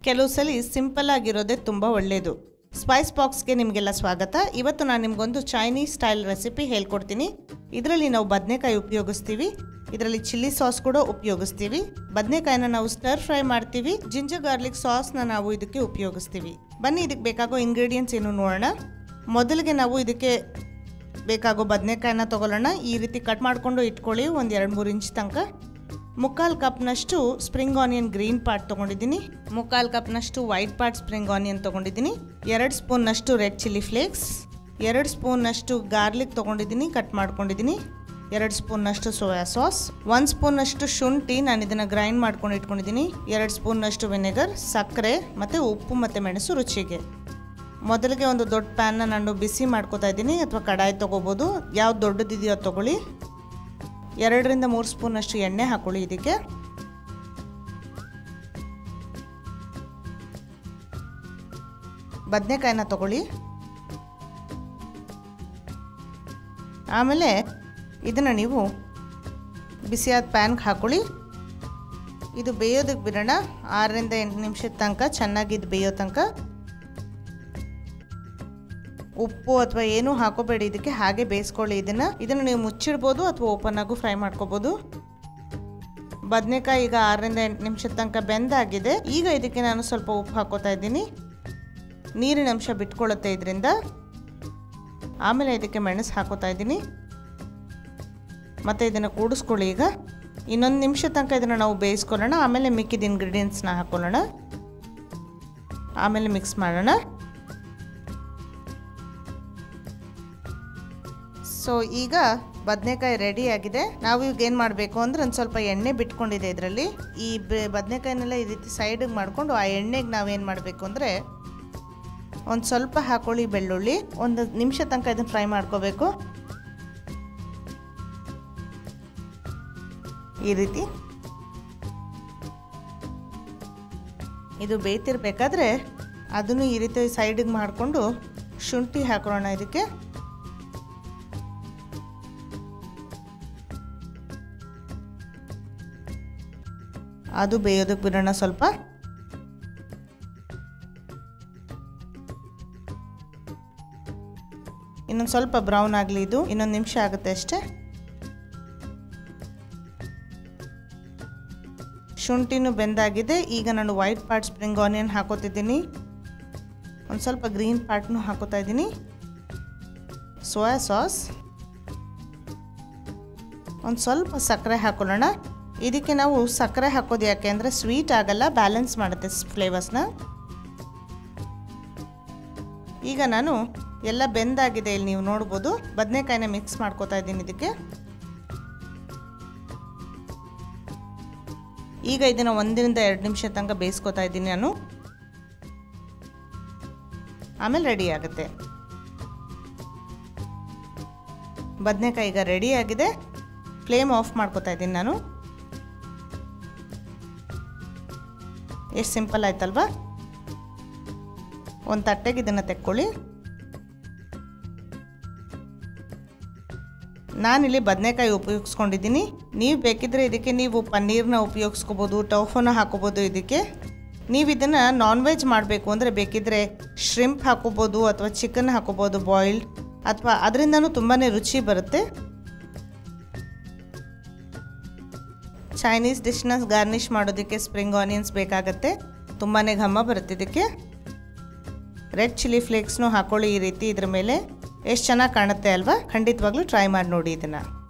ಕೆಲವು ಸಲ ಸಿಂಪಲ್ ಆಗಿರೋದೇ ತುಂಬ ಒಳ್ಳೆಯದು ಸ್ಪೈಸ್ ಬಾಕ್ಸ್ಗೆ ನಿಮಗೆಲ್ಲ ಸ್ವಾಗತ ಇವತ್ತು ನಾನು ನಿಮಗೊಂದು ಚೈನೀಸ್ ಸ್ಟೈಲ್ ರೆಸಿಪಿ ಹೇಳ್ಕೊಡ್ತೀನಿ ಇದರಲ್ಲಿ ನಾವು ಬದನೆಕಾಯಿ ಉಪಯೋಗಿಸ್ತೀವಿ ಇದರಲ್ಲಿ ಚಿಲ್ಲಿ ಸಾಸ್ ಕೂಡ ಉಪಯೋಗಿಸ್ತೀವಿ ಬದನೆಕಾಯಿನ ನಾವು ಸ್ಟರ್ ಫ್ರೈ ಮಾಡ್ತೀವಿ ಜಿಂಜರ್ ಗಾರ್ಲಿಕ್ ಸಾಸ್ನ ನಾವು ಇದಕ್ಕೆ ಉಪಯೋಗಿಸ್ತೀವಿ ಬನ್ನಿ ಇದಕ್ಕೆ ಬೇಕಾಗೋ ಇಂಗ್ರೀಡಿಯೆಂಟ್ಸ್ ಏನು ನೋಡೋಣ ಮೊದಲಿಗೆ ನಾವು ಇದಕ್ಕೆ ಬೇಕಾಗೋ ಬದನೆಕಾಯಿನ ತೊಗೊಳ್ಳೋಣ ಈ ರೀತಿ ಕಟ್ ಮಾಡಿಕೊಂಡು ಇಟ್ಕೊಳ್ಳಿ ಒಂದು ಎರಡು ಮೂರು ಇಂಚ್ ತನಕ ಮುಕ್ಕಾಲು ಕಪ್ನಷ್ಟು ಸ್ಪ್ರಿಂಗ್ ಆನಿಯನ್ ಗ್ರೀನ್ ಪಾರ್ಟ್ ತೊಗೊಂಡಿದ್ದೀನಿ ಮುಕ್ಕಾಲು ಕಪ್ನಷ್ಟು ವೈಟ್ ಪಾರ್ಟ್ ಸ್ಪ್ರಿಂಗ್ ಆನಿಯನ್ ತೊಗೊಂಡಿದ್ದೀನಿ ಎರಡು ಸ್ಪೂನ್ನಷ್ಟು ರೆಡ್ ಚಿಲ್ಲಿ ಫ್ಲೇಕ್ಸ್ ಎರಡು ಸ್ಪೂನ್ನಷ್ಟು ಗಾರ್ಲಿಕ್ ತೊಗೊಂಡಿದ್ದೀನಿ ಕಟ್ ಮಾಡ್ಕೊಂಡಿದ್ದೀನಿ ಎರಡು ಸ್ಪೂನ್ನಷ್ಟು ಸೋಯಾ ಸಾಸ್ ಒಂದು ಸ್ಪೂನ್ನಷ್ಟು ಶುಂಠಿ ನಾನು ಇದನ್ನು ಗ್ರೈಂಡ್ ಮಾಡ್ಕೊಂಡು ಇಟ್ಕೊಂಡಿದ್ದೀನಿ ಎರಡು ಸ್ಪೂನ್ನಷ್ಟು ವಿನೆಗರ್ ಸಕ್ಕರೆ ಮತ್ತು ಉಪ್ಪು ಮತ್ತು ಮೆಣಸು ರುಚಿಗೆ ಮೊದಲಿಗೆ ಒಂದು ದೊಡ್ಡ ಪ್ಯಾನ್ನ ನಾನು ಬಿಸಿ ಮಾಡ್ಕೋತಾ ಇದ್ದೀನಿ ಅಥವಾ ಕಡಾಯಿ ತೊಗೋಬೋದು ಯಾವ್ದು ದೊಡ್ಡದಿದೆಯೋ ಅದು ತೊಗೊಳ್ಳಿ ಎರಡರಿಂದ ಮೂರು ಸ್ಪೂನಷ್ಟು ಎಣ್ಣೆ ಹಾಕೊಳ್ಳಿ ಇದಕ್ಕೆ ಬದನೆಕಾಯಿನ ತಗೊಳ್ಳಿ ಆಮೇಲೆ ಇದನ್ನು ನೀವು ಬಿಸಿಯಾದ ಪ್ಯಾನ್ಗೆ ಹಾಕೊಳ್ಳಿ ಇದು ಬೇಯೋದಕ್ಕೆ ಬಿಡೋಣ ಆರರಿಂದ ಎಂಟು ನಿಮಿಷದ ತನಕ ಚೆನ್ನಾಗಿ ಇದು ಬೇಯೋ ತನಕ ಉಪ್ಪು ಅಥವಾ ಏನೂ ಹಾಕೋಬೇಡಿ ಇದಕ್ಕೆ ಹಾಗೆ ಬೇಯಿಸ್ಕೊಳ್ಳಿ ಇದನ್ನು ಇದನ್ನು ನೀವು ಮುಚ್ಚಿಡ್ಬೋದು ಅಥವಾ ಓಪನ್ ಆಗು ಫ್ರೈ ಮಾಡ್ಕೋಬೋದು ಬದನೆಕಾಯಿ ಈಗ ಆರರಿಂದ ಎಂಟು ನಿಮಿಷದ ತನಕ ಬೆಂದಾಗಿದೆ ಈಗ ಇದಕ್ಕೆ ನಾನು ಸ್ವಲ್ಪ ಉಪ್ಪು ಹಾಕೋತಾ ಇದ್ದೀನಿ ನೀರಿನ ಅಂಶ ಬಿಟ್ಕೊಳ್ಳುತ್ತೆ ಇದರಿಂದ ಆಮೇಲೆ ಇದಕ್ಕೆ ಮೆಣಸು ಹಾಕೋತಾ ಇದ್ದೀನಿ ಮತ್ತು ಇದನ್ನು ಕೂಡಿಸ್ಕೊಳ್ಳಿ ಈಗ ಇನ್ನೊಂದು ನಿಮಿಷ ತನಕ ಇದನ್ನು ನಾವು ಬೇಯಿಸ್ಕೊಳ್ಳೋಣ ಆಮೇಲೆ ಮಿಕ್ಕಿದ ಇಂಗ್ರೀಡಿಯೆಂಟ್ಸ್ನ ಹಾಕೊಳ್ಳೋಣ ಆಮೇಲೆ ಮಿಕ್ಸ್ ಮಾಡೋಣ ಸೊ ಈಗ ಬದನೆಕಾಯಿ ರೆಡಿ ಆಗಿದೆ ನಾವು ಈಗ ಏನು ಮಾಡಬೇಕು ಅಂದರೆ ಒಂದು ಸ್ವಲ್ಪ ಎಣ್ಣೆ ಬಿಟ್ಕೊಂಡಿದೆ ಇದರಲ್ಲಿ ಈ ಬದನೆಕಾಯಿನೆಲ್ಲ ಈ ರೀತಿ ಸೈಡಿಗೆ ಮಾಡಿಕೊಂಡು ಆ ಎಣ್ಣೆಗೆ ನಾವೇನು ಮಾಡಬೇಕು ಅಂದರೆ ಒಂದು ಸ್ವಲ್ಪ ಹಾಕೊಳ್ಳಿ ಬೆಳ್ಳುಳ್ಳಿ ಒಂದು ನಿಮಿಷ ತನಕ ಇದನ್ನು ಫ್ರೈ ಮಾಡ್ಕೋಬೇಕು ಈ ರೀತಿ ಇದು ಬೇಯ್ತಿರ್ಬೇಕಾದ್ರೆ ಅದನ್ನು ಈ ರೀತಿ ಸೈಡಿಗೆ ಮಾಡಿಕೊಂಡು ಶುಂಠಿ ಹಾಕೊಳ್ಳೋಣ ಇದಕ್ಕೆ ಅದು ಬೇಯೋದಕ್ಕೆ ಬಿಡೋಣ ಸ್ವಲ್ಪ ಇನ್ನೊಂದು ಸ್ವಲ್ಪ ಬ್ರೌನ್ ಆಗಲಿ ಇದು ಇನ್ನೊಂದು ನಿಮಿಷ ಆಗುತ್ತೆ ಅಷ್ಟೇ ಶುಂಠಿನೂ ಬೆಂದಾಗಿದೆ ಈಗ ನಾನು ವೈಟ್ ಪಾರ್ಟ್ ಸ್ಪ್ರಿಂಗ್ ಆನಿಯನ್ ಹಾಕೋತಿದ್ದೀನಿ ಒಂದು ಸ್ವಲ್ಪ ಗ್ರೀನ್ ಪಾರ್ಟ್ನು ಹಾಕೋತಾ ಇದ್ದೀನಿ ಸೋಯಾ ಸಾಸ್ ಒಂದು ಸ್ವಲ್ಪ ಸಕ್ಕರೆ ಹಾಕೊಳ್ಳೋಣ ಇದಕ್ಕೆ ನಾವು ಸಕ್ಕರೆ ಹಾಕೋದು ಯಾಕೆ ಅಂದರೆ ಸ್ವೀಟ್ ಆಗಲ್ಲ ಬ್ಯಾಲೆನ್ಸ್ ಮಾಡುತ್ತೆ ಫ್ಲೇವರ್ಸ್ನ ಈಗ ನಾನು ಎಲ್ಲ ಬೆಂದಾಗಿದೆ ಇಲ್ಲಿ ನೀವು ನೋಡ್ಬೋದು ಬದನೆಕಾಯಿನ ಮಿಕ್ಸ್ ಮಾಡ್ಕೋತಾ ಇದ್ದೀನಿ ಇದಕ್ಕೆ ಈಗ ಇದನ್ನು ಒಂದರಿಂದ ಎರಡು ನಿಮಿಷ ತನಕ ಬೇಯಿಸ್ಕೊತಾ ಇದ್ದೀನಿ ನಾನು ಆಮೇಲೆ ರೆಡಿ ಆಗುತ್ತೆ ಬದನೆಕಾಯಿ ಈಗ ರೆಡಿ ಆಗಿದೆ ಫ್ಲೇಮ್ ಆಫ್ ಮಾಡ್ಕೋತಾ ಇದ್ದೀನಿ ನಾನು ಎಷ್ಟು ಸಿಂಪಲ್ ಆಯ್ತಲ್ವಾ ಒಂದು ತಟ್ಟೆಗೆ ಇದನ್ನು ತೆಕ್ಕೊಳ್ಳಿ ನಾನಿಲ್ಲಿ ಬದನೆಕಾಯಿ ಉಪಯೋಗಿಸ್ಕೊಂಡಿದ್ದೀನಿ ನೀವು ಬೇಕಿದ್ರೆ ಇದಕ್ಕೆ ನೀವು ಪನ್ನೀರ್ನ ಉಪಯೋಗಿಸ್ಕೋಬೋದು ಟೌಫೋನ ಹಾಕೋಬೋದು ಇದಕ್ಕೆ ನೀವು ಇದನ್ನು ನಾನ್ ವೆಜ್ ಮಾಡಬೇಕು ಅಂದರೆ ಬೇಕಿದ್ರೆ ಶ್ರಿಂಪ್ ಹಾಕೋಬೋದು ಅಥವಾ ಚಿಕನ್ ಹಾಕೋಬೋದು ಬಾಯ್ಲ್ಡ್ ಅಥವಾ ಅದರಿಂದನೂ ತುಂಬಾ ರುಚಿ ಬರುತ್ತೆ ಚೈನೀಸ್ ಡಿಶ್ನ ಗಾರ್ನಿಷ್ ಮಾಡೋದಕ್ಕೆ ಸ್ಪ್ರಿಂಗ್ ಆನಿಯನ್ಸ್ ಬೇಕಾಗತ್ತೆ ತುಂಬಾ ಘಮ ಬರುತ್ತೆ ಇದಕ್ಕೆ ರೆಡ್ ಚಿಲ್ಲಿ ಫ್ಲೇಕ್ಸ್ನು ಹಾಕೊಳ್ಳಿ ಈ ರೀತಿ ಇದ್ರ ಮೇಲೆ ಎಷ್ಟು ಚೆನ್ನಾಗಿ ಕಾಣುತ್ತೆ ಅಲ್ವಾ ಖಂಡಿತವಾಗ್ಲೂ ಟ್ರೈ ಮಾಡಿ ನೋಡಿ ಇದನ್ನು